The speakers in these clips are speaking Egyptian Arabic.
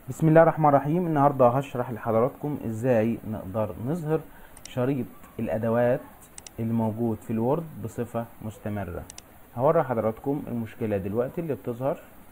بسم الله الرحمن الرحيم النهارده هشرح لحضراتكم ازاي نقدر نظهر شريط الادوات اللي موجود في الوورد بصفة مستمرة هوري حضراتكم المشكلة دلوقتي اللي بتظهر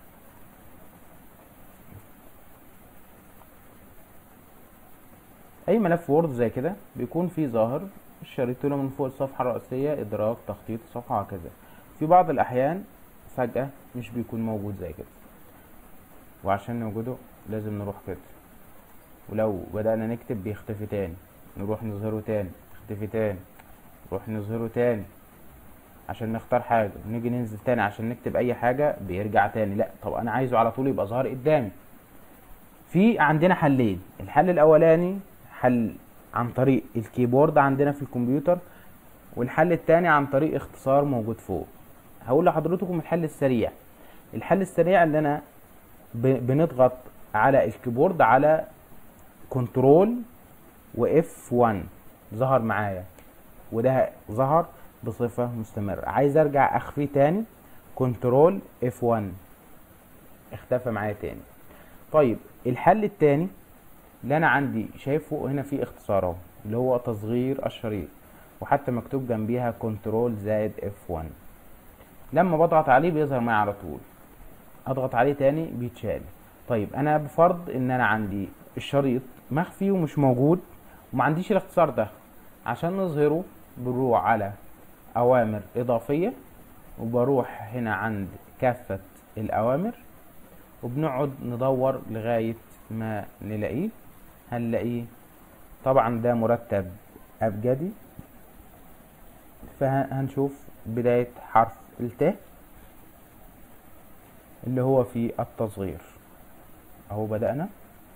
اي ملف وورد زي كده بيكون فيه ظاهر الشريط له من فوق الصفحة الرئيسية ادراك تخطيط الصفحة وهكذا في بعض الاحيان فجأة مش بيكون موجود زي كده وعشان نوجده لازم نروح كده ولو بدأنا نكتب بيختفي تاني نروح نظهره تاني يختفي تاني نروح نظهره تاني عشان نختار حاجة ونيجي ننزل تاني عشان نكتب أي حاجة بيرجع تاني لا طب أنا عايزه على طول يبقى ظاهر قدامي في عندنا حلين الحل الأولاني حل عن طريق الكيبورد عندنا في الكمبيوتر والحل التاني عن طريق اختصار موجود فوق هقول لحضرتكم الحل السريع الحل السريع اللي انا بنضغط على الكيبورد على كنترول واف 1 ظهر معايا وده ظهر بصفة مستمرة عايز ارجع اخفيه تاني كنترول اف 1 اختفى معايا تاني طيب الحل التاني اللي انا عندي شايفه هنا في اختصار اهو اللي هو تصغير الشريط وحتى مكتوب جنبيها كنترول زائد اف 1 لما بضغط عليه بيظهر معايا على طول اضغط عليه تاني بيتشال طيب انا بفرض ان انا عندي الشريط مخفي ومش موجود وما عنديش الاختصار ده عشان نظهره بنروح على اوامر اضافية وبروح هنا عند كافة الاوامر وبنقعد ندور لغاية ما نلاقيه هنلاقيه طبعا ده مرتب ابجدي فهنشوف بداية حرف الت اللي هو في التصغير اهو بدأنا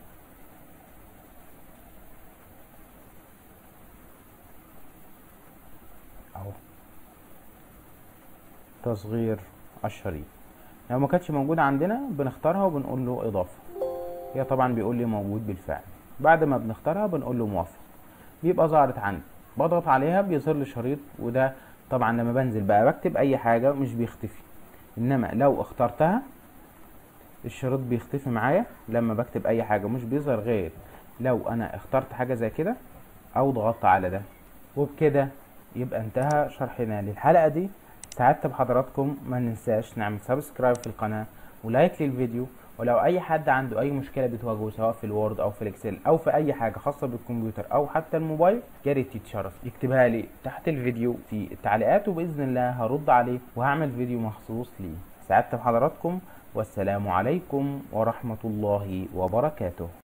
اهو تصغير الشريط لو ما كانتش موجودة عندنا بنختارها وبنقول له اضافة هي طبعا بيقول لي موجود بالفعل بعد ما بنختارها بنقول له موافق بيبقى ظهرت عندي بضغط عليها بيظهر لي شريط وده طبعا لما بنزل بقى بكتب اي حاجة مش بيختفي انما لو اخترتها الشريط بيختفي معايا لما بكتب اي حاجة مش بيظهر غير لو انا اخترت حاجة زي كده او ضغطت على ده وبكده يبقى انتهى شرحنا للحلقة دي سعدت بحضراتكم ما ننساش نعمل سبسكرايب في القناة ولايك للفيديو ولو اي حد عنده اي مشكله بتواجهه سواء في الوورد او في الاكسل او في اي حاجه خاصه بالكمبيوتر او حتى الموبايل يا ريت يتشرف يكتبها لي تحت الفيديو في التعليقات وباذن الله هرد عليه وهعمل فيديو مخصوص ليه سعدت بحضراتكم والسلام عليكم ورحمه الله وبركاته